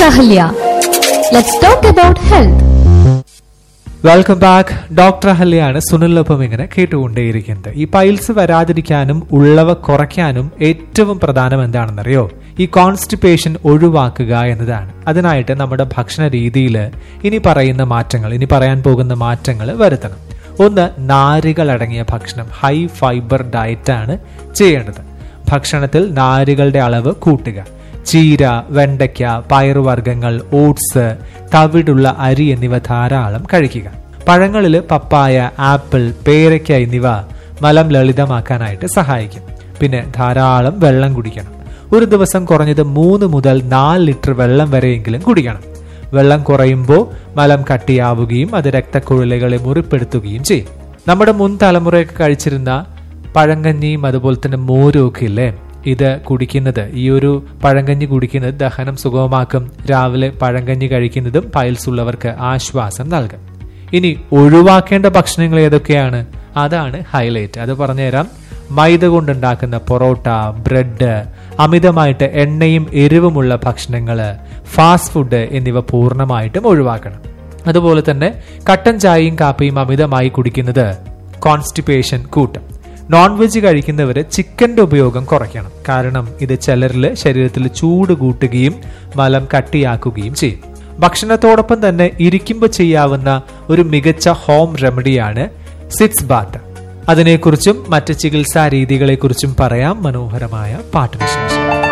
Ahalya. Let's talk about health. Welcome back doctor അഹല്യാണ് സുനിലിനൊപ്പം ഇങ്ങനെ കേട്ടുകൊണ്ടേയിരിക്കുന്നത് ഈ പൈൽസ് വരാതിരിക്കാനും ഉള്ളവ കുറയ്ക്കാനും ഏറ്റവും പ്രധാനം എന്താണെന്നറിയോ ഈ കോൺസ്റ്റിപ്പേഷൻ ഒഴിവാക്കുക എന്നതാണ് അതിനായിട്ട് നമ്മുടെ ഭക്ഷണ രീതിയിൽ ഇനി പറയുന്ന മാറ്റങ്ങൾ ഇനി പറയാൻ പോകുന്ന മാറ്റങ്ങൾ വരുത്തണം ഒന്ന് നാരുകൾ അടങ്ങിയ ഭക്ഷണം ഹൈ ഫൈബർ ഡയറ്റാണ് ചെയ്യേണ്ടത് ഭക്ഷണത്തിൽ നാരുകളുടെ അളവ് കൂട്ടുക ചീര വെണ്ടയ്ക്ക പയറുവർഗ്ഗങ്ങൾ ഓട്സ് തവിടുള്ള അരി എന്നിവ ധാരാളം കഴിക്കുക പഴങ്ങളിൽ പപ്പായ ആപ്പിൾ പേരയ്ക്ക എന്നിവ മലം ലളിതമാക്കാനായിട്ട് സഹായിക്കും പിന്നെ ധാരാളം വെള്ളം കുടിക്കണം ഒരു ദിവസം കുറഞ്ഞത് മൂന്ന് മുതൽ നാല് ലിറ്റർ വെള്ളം വരെയെങ്കിലും കുടിക്കണം വെള്ളം കുറയുമ്പോൾ മലം കട്ടിയാവുകയും അത് രക്തക്കുഴലുകളെ മുറിപ്പെടുത്തുകയും ചെയ്യും നമ്മുടെ മുൻ തലമുറയൊക്കെ കഴിച്ചിരുന്ന പഴങ്കഞ്ഞിയും അതുപോലെ തന്നെ മോരും ഒക്കെ ഇല്ലേ ഇത് കുടിക്കുന്നത് ഈ ഒരു പഴങ്കഞ്ഞി കുടിക്കുന്നത് ദഹനം സുഗമമാക്കും രാവിലെ പഴങ്കഞ്ഞി കഴിക്കുന്നതും പൈൽസ് ഉള്ളവർക്ക് ആശ്വാസം നൽകും ഇനി ഒഴിവാക്കേണ്ട ഭക്ഷണങ്ങൾ ഏതൊക്കെയാണ് അതാണ് ഹൈലൈറ്റ് അത് പറഞ്ഞുതരാം മൈദ കൊണ്ടുണ്ടാക്കുന്ന പൊറോട്ട ബ്രെഡ് അമിതമായിട്ട് എണ്ണയും എരിവുമുള്ള ഭക്ഷണങ്ങൾ ഫാസ്റ്റ് ഫുഡ് എന്നിവ പൂർണ്ണമായിട്ടും ഒഴിവാക്കണം അതുപോലെ തന്നെ കട്ടൻ ചായയും കാപ്പിയും അമിതമായി കുടിക്കുന്നത് കോൺസ്റ്റിപ്പേഷൻ കൂട്ടും നോൺ വെജ് കഴിക്കുന്നവർ ചിക്കന്റെ ഉപയോഗം കുറയ്ക്കണം കാരണം ഇത് ചിലരിൽ ശരീരത്തിൽ ചൂട് കൂട്ടുകയും മലം കട്ടിയാക്കുകയും ചെയ്യും ഭക്ഷണത്തോടൊപ്പം തന്നെ ഇരിക്കുമ്പോൾ ചെയ്യാവുന്ന ഒരു മികച്ച ഹോം റെമഡിയാണ് സിറ്റ്സ് ബാത്ത് അതിനെക്കുറിച്ചും മറ്റ് ചികിത്സാ രീതികളെക്കുറിച്ചും പറയാം മനോഹരമായ പാട്ടിന് ശേഷം